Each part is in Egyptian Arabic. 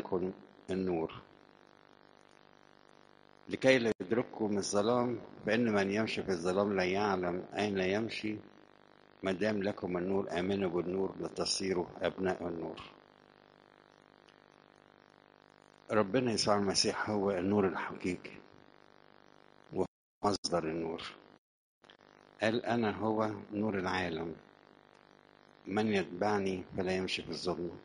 لكم النور لكي لا يدرككم الظلام فإن من يمشي في الظلام لا يعلم أين يمشي ما دام لكم النور آمنوا بالنور لتصيروا أبناء النور ربنا يسوع المسيح هو النور الحقيقي ومصدر النور قال أنا هو نور العالم من يتبعني فلا يمشي في الظلمة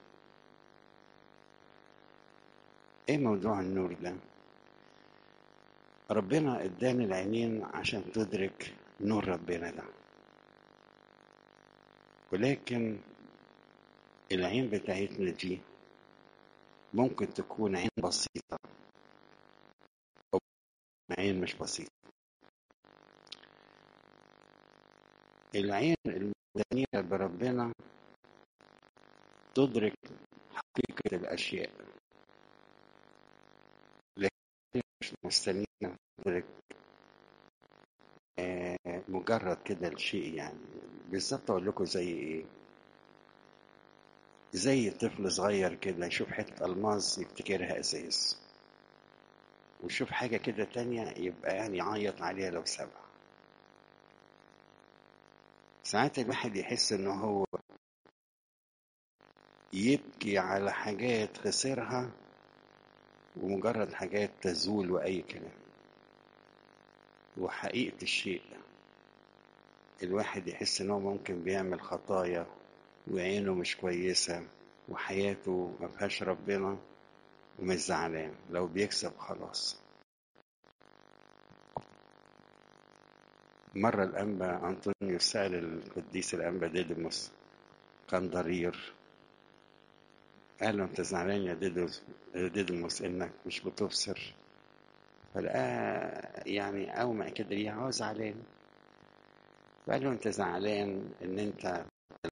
ايه موضوع النور ده ربنا اداني العينين عشان تدرك نور ربنا ده ولكن العين بتاعتنا دي ممكن تكون عين بسيطة أو عين مش بسيطة العين المدنية بربنا تدرك حقيقة الأشياء لكن مش مستنية تدرك آه مجرد كده الشيء يعني بالظبط أقول لكم زي إيه زي طفل صغير كده يشوف حتة ألماس يفتكرها أساس ويشوف حاجة كده تانية يبقى يعني يعيط عليها لو سابها ساعات الواحد يحس إن هو يبكي على حاجات خسرها ومجرد حاجات تزول وأي كلام وحقيقة الشيء الواحد يحس إن هو ممكن بيعمل خطايا وعينه مش كويسة وحياته ما فيهاش ربنا ومش زعلان لو بيكسب خلاص مرة الأنبا أنطونيو سأل القديس الأنبا ديدموس كان ضرير قال له أنت زعلان يا ديدموس إنك مش بتبصر فلقاه يعني أومع كده ليه هو زعلان فقال له أنت زعلان إن أنت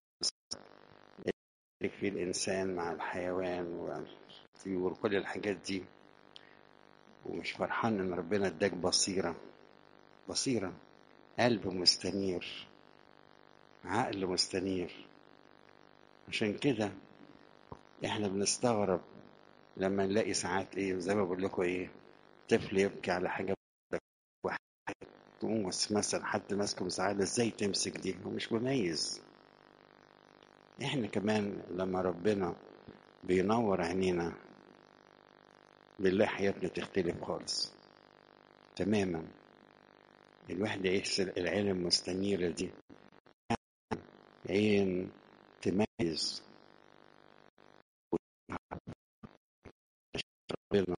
في الإنسان مع الحيوان والطيور كل الحاجات دي ومش فرحان إن ربنا اداك بصيرة بصيرة قلب مستنير عقل مستنير عشان كده احنا بنستغرب لما نلاقي ساعات ايه زي ما بقول لكم ايه طفل يبكي على حاجه واحد تقوم مثلا حد ماسكه مساعده ازاي تمسك دي هو مش مميز احنا كمان لما ربنا بينور عينينا بالله حياتنا تختلف خالص تماما الواحد يحس العين المستنيرة دي عين تميز ربنا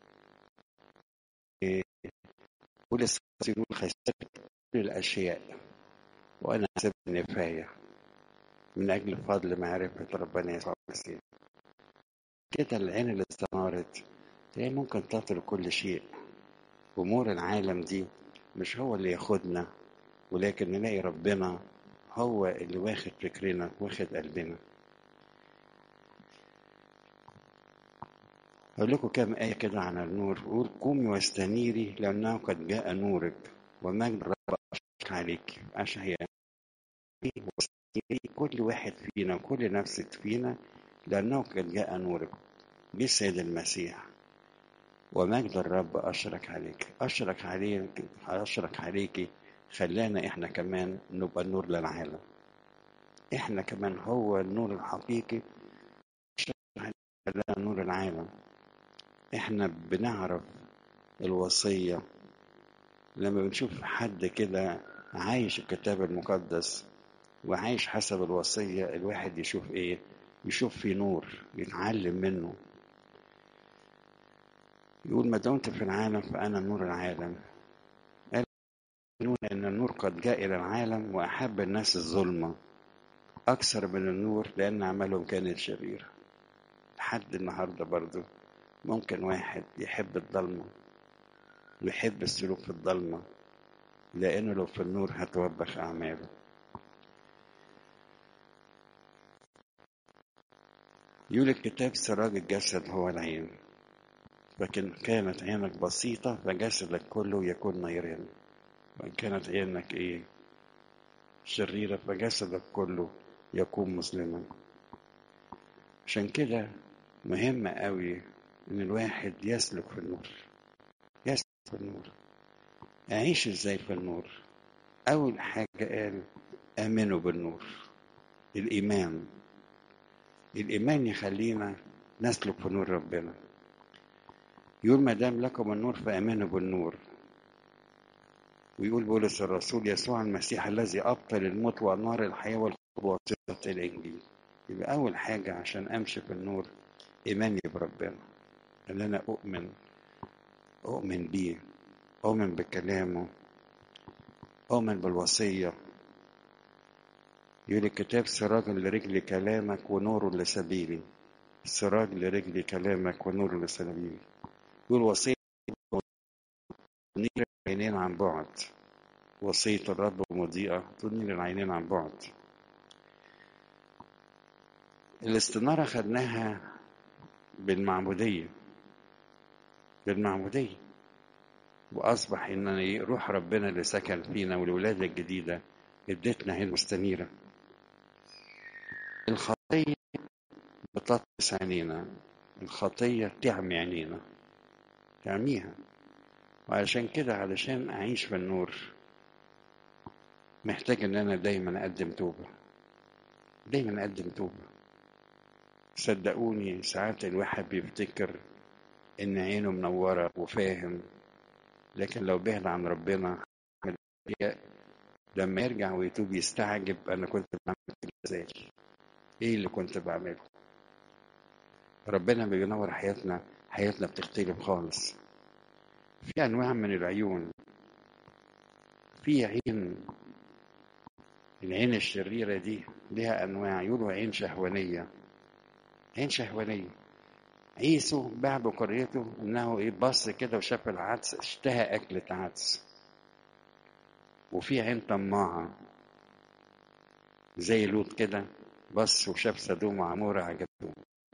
ولسه يقول خسرت كل الأشياء وأنا حسب النفاية من أجل فضل معرفة ربنا يسوع المسيح كده العين اللي استنارت هي ممكن تطل كل شيء أمور العالم دي مش هو اللي ياخدنا ولكن نلاقي ربنا هو اللي واخد فكرنا واخد قلبنا هقول لكم كام آية كده عن النور قول قومي واستنيري لأنه قد جاء نورك ومجد الرب أشرق عليك أشهياء كل واحد فينا كل نفس فينا لأنه قد جاء نورك بسيد المسيح ومجد الرب أشرك عليك أشرك عليك أشرك عليك خلانا إحنا كمان نبقى النور للعالم إحنا كمان هو النور الحقيقي خلانا نور العالم إحنا بنعرف الوصية لما بنشوف حد كده عايش الكتاب المقدس وعايش حسب الوصية الواحد يشوف إيه يشوف في نور يتعلم منه يقول ما دمت في العالم فأنا نور العالم قالوا أن النور قد جاء إلى العالم وأحب الناس الظلمة أكثر من النور لأن أعمالهم كانت شريرة لحد النهاردة برضو ممكن واحد يحب الضلمة ويحب السلوك في الضلمة لأنه لو في النور هتوبخ أعماله يقول الكتاب سراج الجسد هو العين لكن كانت عينك بسيطة فجسدك كله يكون نيران وإن كانت عينك إيه شريرة فجسدك كله يكون مسلما عشان كده مهم قوي ان الواحد يسلك في النور يسلك في النور اعيش ازاي في النور اول حاجه قال امنوا بالنور الايمان الايمان يخلينا نسلك في نور ربنا يقول ما دام لكم النور فامنوا بالنور ويقول بولس الرسول يسوع المسيح الذي ابطل الموت ونار الحياه والحب وصفه الانجيل يبقى اول حاجه عشان امشي في النور ايماني بربنا ان انا اؤمن اؤمن بيه اؤمن بكلامه اؤمن بالوصيه يقول الكتاب سراج لرجل كلامك ونور لسبيلي سراج لرجل كلامك ونور لسبيلي يقول وصيه تنير العينين عن بعد وصية الرب مضيئة تنير العينين عن بعد الاستنارة خدناها بالمعمودية بالمعمودية وأصبح إن روح ربنا اللي سكن فينا والولادة الجديدة ادتنا هي المستنيرة الخطية بتطمس عينينا الخطية تعمي عينينا تعميها وعلشان كده علشان أعيش في النور محتاج إن أنا دايما أقدم توبة دايما أقدم توبة صدقوني ساعات الواحد بيفتكر إن عينه منورة وفاهم لكن لو بعد عن ربنا لما يرجع ويتوب يستعجب أنا كنت بعمل كده إزاي إيه اللي كنت بعمله ربنا بينور حياتنا حياتنا بتختلف خالص في أنواع من العيون في عين العين الشريرة دي لها أنواع يقولوا عين شهوانية عين شهوانية عيسو باع بقريته انه ايه بص كده وشاف العدس اشتهى اكلة عدس وفي عين طماعة زي لوط كده بص وشاف سدوم وعمورة عجبته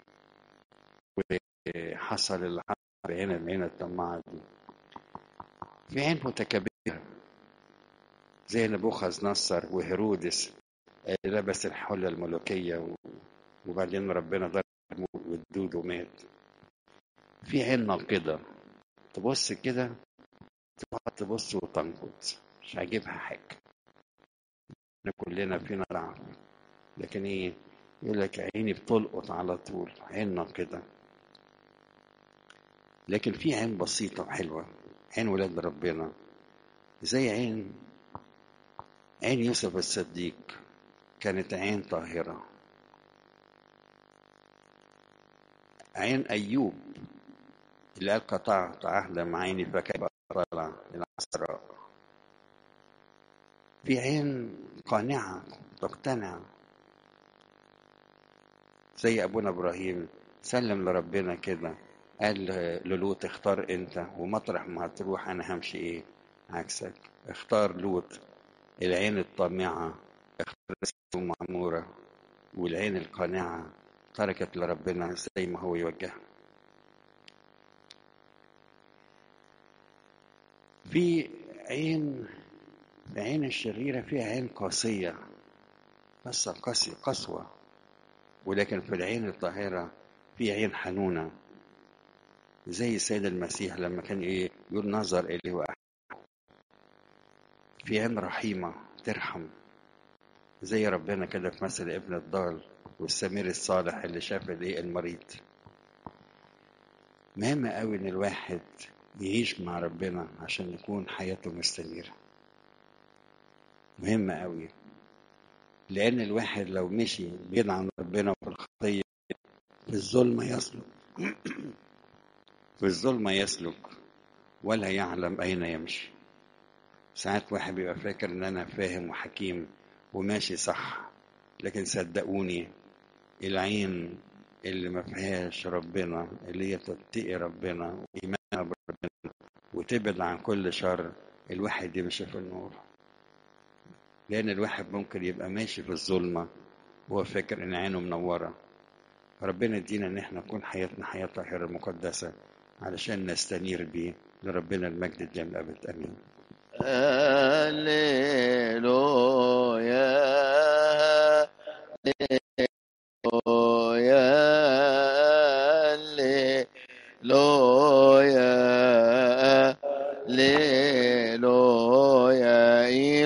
وحصل اللي حصل بعين العين الطماعة دي في عين متكبرة زي نبوخذ نصر وهيرودس لبس الحلة الملوكية وبعدين ربنا ضرب والدود ومات في عين ناقدة تبص كده تقعد تبص وتنقد مش عاجبها حاجة كلنا فينا ضعف لكن ايه يقول لك عيني بتلقط على طول عين ناقدة لكن في عين بسيطة وحلوة عين ولاد ربنا زي عين عين يوسف الصديق كانت عين طاهرة عين أيوب اللي قال قطعت عهدا مع عيني فكيف طالع العسراء في عين قانعة تقتنع زي أبونا إبراهيم سلم لربنا كده قال للوط اختار انت ومطرح ما هتروح انا همشي ايه عكسك اختار لوط العين الطامعة اختار سدوم معمورة والعين القانعة تركت لربنا زي ما هو يوجهها في عين في عين الشريرة في عين قاسية بس قاسية قسوة ولكن في العين الطاهرة في عين حنونة زي السيد المسيح لما كان ايه يقول نظر اليه واحد في عين رحيمة ترحم زي ربنا كده في مثل ابن الضال والسمير الصالح اللي شاف الايه المريض مهم قوي ان الواحد يعيش مع ربنا عشان يكون حياته مستنيرة مهم قوي لان الواحد لو مشي بعيد عن ربنا في الخطيه في الظلمه يسلك في الظلمه يسلك ولا يعلم اين يمشي ساعات واحد بيبقى فاكر ان انا فاهم وحكيم وماشي صح لكن صدقوني العين اللي ما فيهاش ربنا اللي هي تتقي ربنا وايمانها بربنا وتبعد عن كل شر الواحد يمشي في النور لان الواحد ممكن يبقى ماشي في الظلمه وهو فاكر ان عينه منوره ربنا يدينا ان احنا نكون حياتنا حياه طاهره مقدسه علشان نستنير بيه لربنا المجد الدائم الابد امين هللويا هللويا لويا ليلويا